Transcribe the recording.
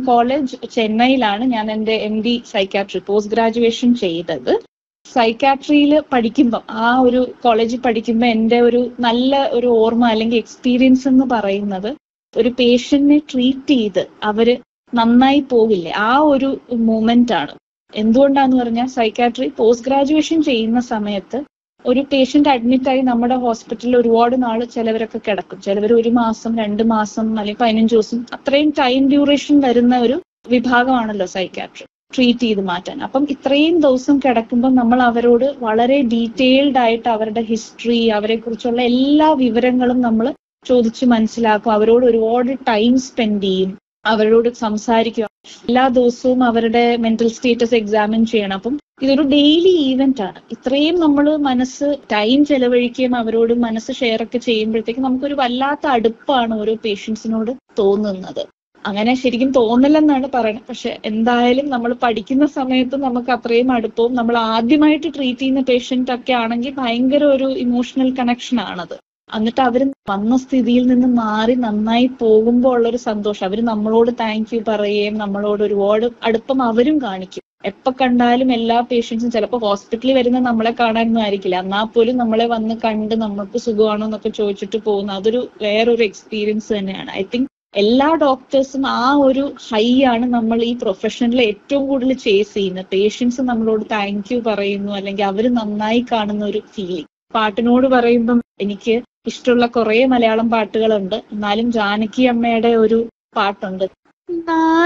college ചെന്നൈയിലാണ് ഞാൻ എൻ്റെ M D psychiatry post graduation ചെയ്തത് സൈക്കാട്രിയിൽ പഠിക്കുമ്പം ആ ഒരു കോളേജിൽ പഠിക്കുമ്പോൾ എൻ്റെ ഒരു നല്ല ഒരു ഓർമ്മ അല്ലെങ്കിൽ എക്സ്പീരിയൻസ് എന്ന് പറയുന്നത് ഒരു പേഷ്യന്റിനെ ട്രീറ്റ് ചെയ്ത് അവര് നന്നായി പോകില്ലേ ആ ഒരു മൂമെന്റ് ആണ് എന്തുകൊണ്ടാന്ന് പറഞ്ഞാൽ സൈക്കാട്രി പോസ്റ്റ് ഗ്രാജുവേഷൻ ചെയ്യുന്ന സമയത്ത് ഒരു പേഷ്യന്റ് അഡ്മിറ്റ് ആയി നമ്മുടെ ഹോസ്പിറ്റലിൽ ഒരുപാട് നാൾ ചിലവരൊക്കെ കിടക്കും ചിലവർ ഒരു മാസം രണ്ട് മാസം അല്ലെങ്കിൽ പതിനഞ്ച് ദിവസം അത്രയും ടൈം ഡ്യൂറേഷൻ വരുന്ന ഒരു വിഭാഗമാണല്ലോ സൈക്കാട്രി ട്രീറ്റ് ചെയ്ത് മാറ്റാൻ അപ്പം ഇത്രയും ദിവസം കിടക്കുമ്പോൾ നമ്മൾ അവരോട് വളരെ ഡീറ്റെയിൽഡ് ആയിട്ട് അവരുടെ ഹിസ്റ്ററി അവരെ കുറിച്ചുള്ള എല്ലാ വിവരങ്ങളും നമ്മൾ ചോദിച്ച് മനസ്സിലാക്കും അവരോട് ഒരുപാട് ടൈം സ്പെൻഡ് ചെയ്യും അവരോട് സംസാരിക്കുക എല്ലാ ദിവസവും അവരുടെ മെന്റൽ സ്റ്റേറ്റസ് എക്സാമിൻ ചെയ്യണം അപ്പം ഇതൊരു ഡെയിലി ഈവന്റ് ആണ് ഇത്രയും നമ്മൾ മനസ്സ് ടൈം ചെലവഴിക്കുകയും അവരോട് മനസ്സ് ഷെയർ ഒക്കെ ചെയ്യുമ്പോഴത്തേക്ക് നമുക്കൊരു വല്ലാത്ത അടുപ്പാണ് ഓരോ പേഷ്യൻസിനോട് തോന്നുന്നത് അങ്ങനെ ശരിക്കും തോന്നില്ലെന്നാണ് പറയുന്നത് പക്ഷെ എന്തായാലും നമ്മൾ പഠിക്കുന്ന സമയത്ത് നമുക്ക് അത്രയും അടുപ്പവും നമ്മൾ ആദ്യമായിട്ട് ട്രീറ്റ് ചെയ്യുന്ന പേഷ്യന്റ് ഒക്കെ ആണെങ്കിൽ ഭയങ്കര ഒരു ഇമോഷണൽ കണക്ഷൻ ആണത് എന്നിട്ട് അവർ വന്ന സ്ഥിതിയിൽ നിന്ന് മാറി നന്നായി പോകുമ്പോൾ ഉള്ളൊരു സന്തോഷം അവർ നമ്മളോട് താങ്ക് യു പറയുകയും നമ്മളോട് ഒരുപാട് അടുപ്പം അവരും കാണിക്കും എപ്പോ കണ്ടാലും എല്ലാ പേഷ്യൻസും ചിലപ്പോൾ ഹോസ്പിറ്റലിൽ വരുന്ന നമ്മളെ കാണാനൊന്നും ആയിരിക്കില്ല എന്നാൽ പോലും നമ്മളെ വന്ന് കണ്ട് നമ്മൾക്ക് സുഖമാണോ എന്നൊക്കെ ചോദിച്ചിട്ട് പോകുന്ന അതൊരു വേറൊരു എക്സ്പീരിയൻസ് തന്നെയാണ് ഐ തിങ്ക് എല്ലാ ഡോക്ടേഴ്സും ആ ഒരു ഹൈ ആണ് നമ്മൾ ഈ പ്രൊഫഷനിൽ ഏറ്റവും കൂടുതൽ ചേസ് ചെയ്യുന്നത് പേഷ്യൻസ് നമ്മളോട് താങ്ക് യു പറയുന്നു അല്ലെങ്കിൽ അവർ നന്നായി കാണുന്ന ഒരു ഫീലിംഗ് പാട്ടിനോട് പറയുമ്പം എനിക്ക് ഇഷ്ടമുള്ള കുറെ മലയാളം പാട്ടുകളുണ്ട് എന്നാലും ജാനകി അമ്മയുടെ ഒരു പാട്ടുണ്ട്